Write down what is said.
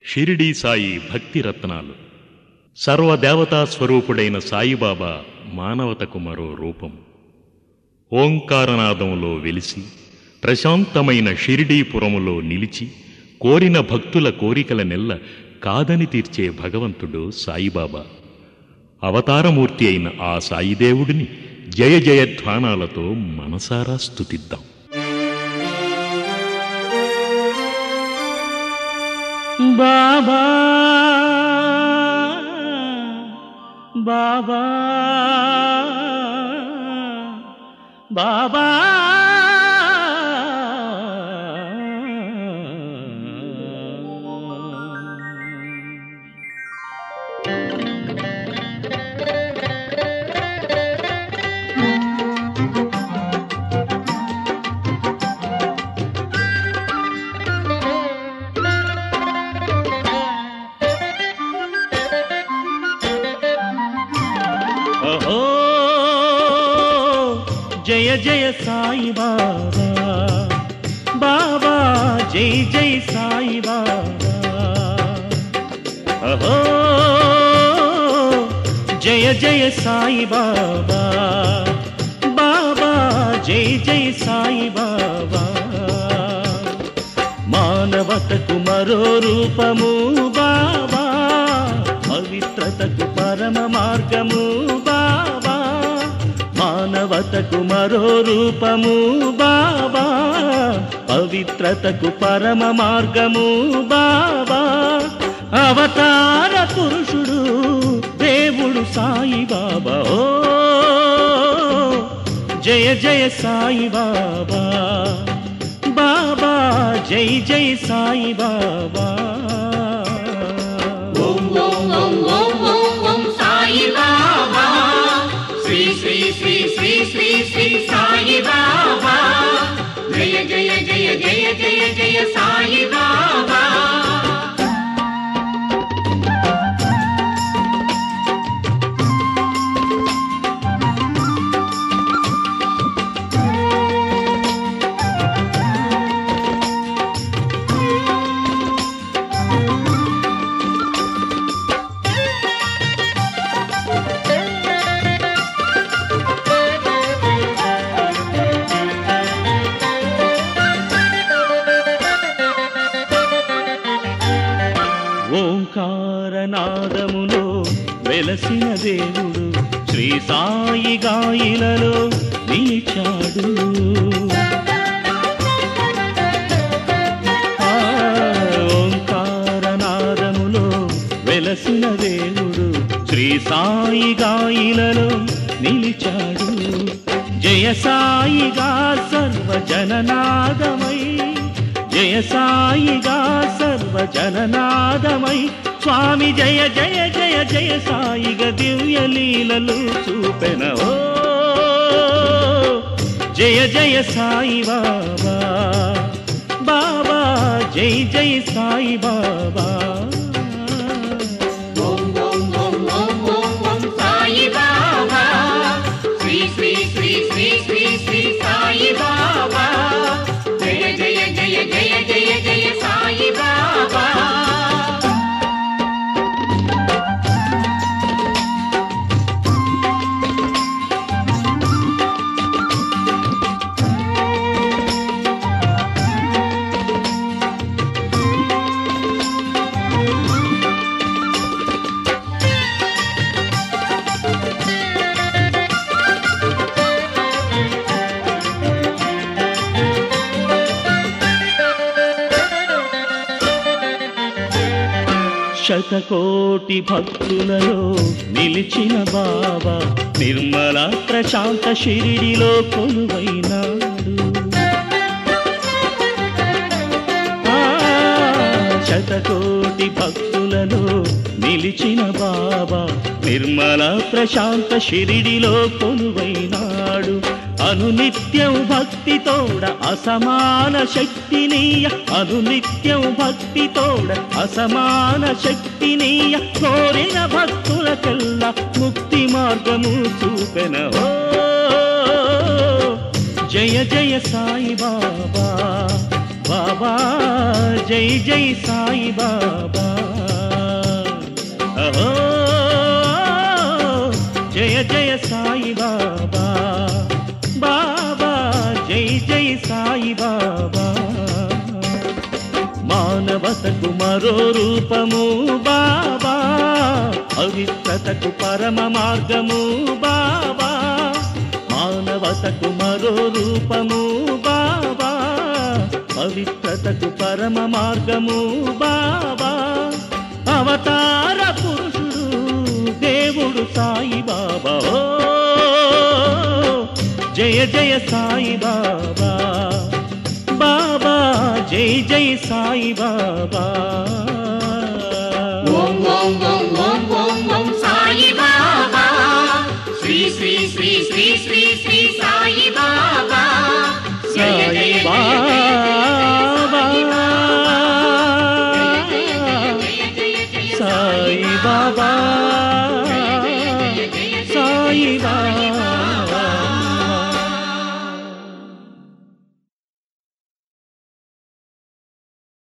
షిరిడీ సాయి భక్తి రత్నాలు సర్వదేవతా స్వరూపుడైన సాయిబాబా మానవతకు మరో రూపం ఓంకారనాదంలో వెలిసి ప్రశాంతమైన షిరిడీపురములో నిలిచి కోరిన భక్తుల కోరికల నెల్ల కాదని తీర్చే భగవంతుడు సాయిబాబా అవతారమూర్తి అయిన ఆ సాయిదేవుడిని జయ జయధ్వానాలతో మనసారా స్తుతిద్దాం బాబా బాబా బాబా ఓహో జయ జయ సాయి బాబా బాబా జై జై సాయి బాబా ఓహో జయ జయ సాయి బాబా బాబా జై జై సాయి బాబా మానవతకు మరో రూపము బాబా పవిత్రతకు పరమ మార్గము బాబా మానవతకు మరో రూపము బాబా పవిత్రతకు పరమ మార్గము బాబా అవతార పురుషుడు దేవుడు సాయి బాబా ఓ జయ జయ సాయి బాబా బాబా జై జై సాయి బాబా ఓం ఓం ఓం ఓం ఓం ఓం సాయి బాబా శ్రీ శ్రీ శ్రీ శ్రీ శ్రీ శ్రీ సాయి బాబా జయ జయ జయ జయ జయ జయ సాయి బాబా ఓంకారనాదములో వెలసిన దేవుడు శ్రీ సాయి గాయిలలో నిలిచాడు ఆ, ఓంకారనాదములో వెలసిన దేవుడు శ్రీ సాయి గాయిలలో నిలిచాడు జయ సాయిగా సర్వజననాదమై జయ సాయిగా సర్వజననాదమై స్వామి జయ జయ జయ జయ సాయిగ దివ్య లీలలు చూపెన ఓ జయ జయ సాయి బాబా బాబా జై జై సాయి బాబా ఓం ఓం ఓం ఓం ఓం ఓం సాయి బాబా శ్రీ శ్రీ శ్రీ శ్రీ శ్రీ శ్రీ సాయి బాబా జయ జయ జయ జయ జయ జయ సాయి బాబా శతకోటి భక్తులలో నిలిచిన బాబా నిర్మల ప్రశాంత షిరిడిలో కొలువైనాడు ఆ, శతకోటి భక్తులలో నిలిచిన బాబా నిర్మల ప్రశాంత షిరిడిలో కొలువైనాడు అనునిత్యం భక్తితోడ అసమాన శక్తినీయ అనునిత్యం భక్తితోడ అసమాన శక్తినీయ కోరిన భక్తులకెల్లా ముక్తి మార్గము చూపెన ఓ జయ జయ సాయి బాబా బాబా జై జై సాయి బాబా అహో జయ జయ సాయి బాబా బాబా జై జై సాయి బాబా మానవతకు మరో రూపము బాబా పవిత్రతకు పరమ మార్గము బాబా మానవతకు మరో రూపము బాబా పవిత్రతకు పరమ మార్గము బాబా అవతార పురుషుడు దేవుడు సాయి బాబా ఓ జయ జయ సాయి బాబా బాబా జై జై సాయి బాబా ఓం ఓం ఓం ఓం ఓం ఓం సాయి బాబా శ్రీ శ్రీ శ్రీ శ్రీ శ్రీ శ్రీ సాయి బాబా జయ సాయి జయ జయ బాబా జయ జయ జయ సాయి బాబా సాయి బాబా